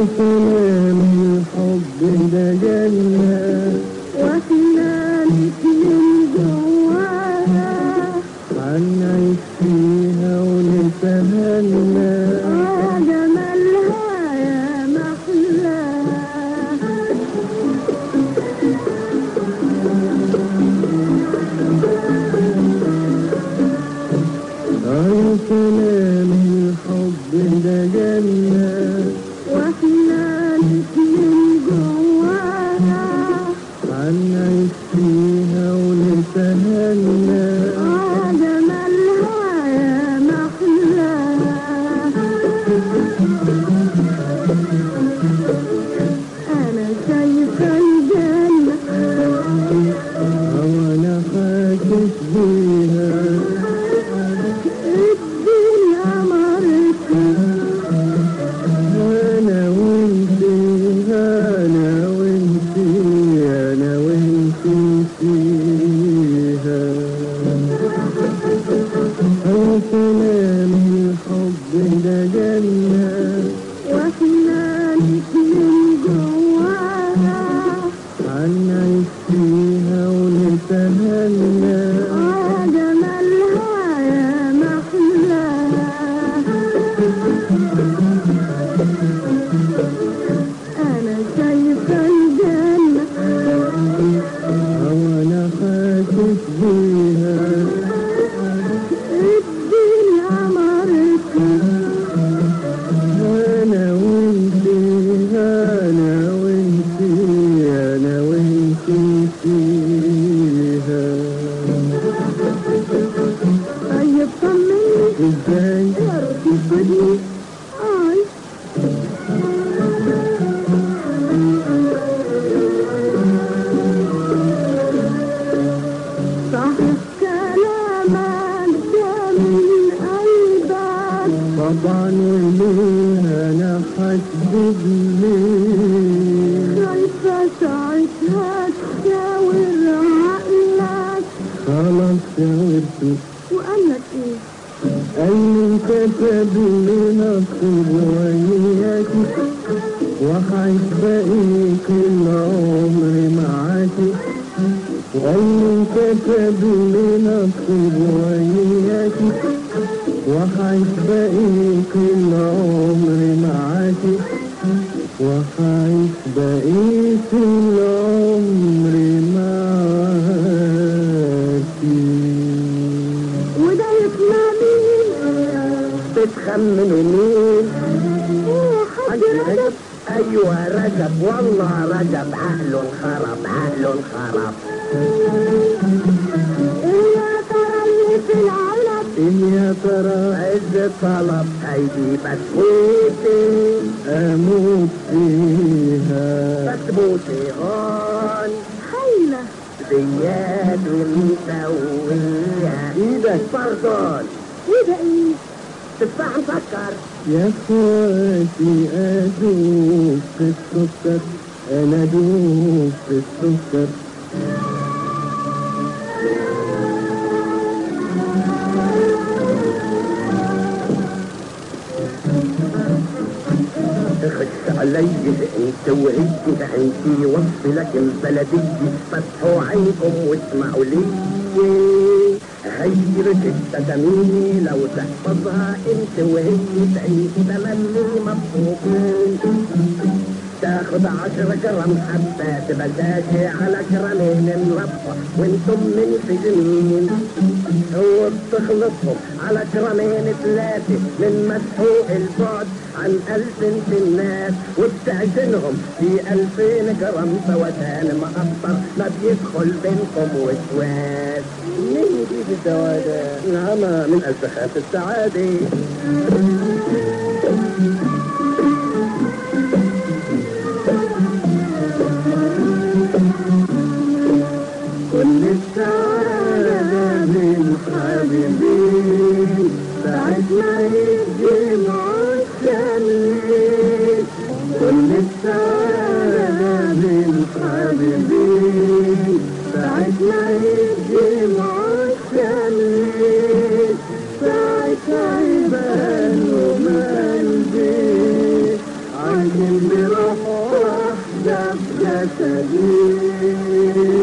سلام الحب ده جنة واحنا الاتنين جواها هنعيش فيها ونتهنى اه جمالها يا محلاها أي سلام الحب ده جنة واحنا الاتنين جواها هنعيش فيها ونتهنى اه جمالها يا محلاها انا شايفه الجنه وأنا حاسس بيها الدنيا مرتها أنا وأنت أنا وأنت أنا وأنت فيها أي سلام الحب ده جنة واحنا الاتنين جواها هنعيش فيها ونتهنى اه جمالها يا محلاها انا شايفه الجنه وأنا حاسس بيها الدنيا مرتها أنا وأنت أنا وأنت أنا وأنت فيها طيب طمني إزاي يا رب خدني اي صحيح كلامك ده من قلبك طبعا وليه أنا حاسس ليه خايفة ساعتها تشاور عقلك خلاص شاورته وقالك ايه أي كتب لنا وياكي وحعيش بقيت العمر معاكي وأي كتب لنا وياكي وحعيش بقيت العمر معاكي وحعيش بقيت العمر معاكي وده يسمع مين بتخمنوا مين ايه حاج رجب ايوه رجب والله رجب عقله انخرب عقله انخرب ايه يا ترى اللي في العلب إيه يا ترى عز طلب هيجي بسكوتي أموت فيها بسبوتي هون هايلة زياد ومسويها إيدك فرضون ايه ده ايه تفاح مسكر يا اخواتي ادوب في السكر انا ادوب في السكر تخش علي انت وانت انت وصلك البلدية فتحوا عينكم واسمعوا لي غيرة التدمير لو تحفظها انت وانت تعيش تملي مبسوطين تاخد عشر جرام حتى تبقى داشي على جرامين مربى وانتم من سجنين هو بتخلصهم على جرامين ثلاثة من مسحوق البعد عن ألف انت الناس وبتعجنهم في ألفين جرام سوتان مقطر ما بيدخل بينكم وسواس مين دي الدواء ده؟ نعمة من أزخات السعادة كل السعادة من حبيبي ساعة ما يجي الشمس كل السعادة من حبيبي ساعة ما يجي الشمس ساعة يبان قلبي عايشين السجين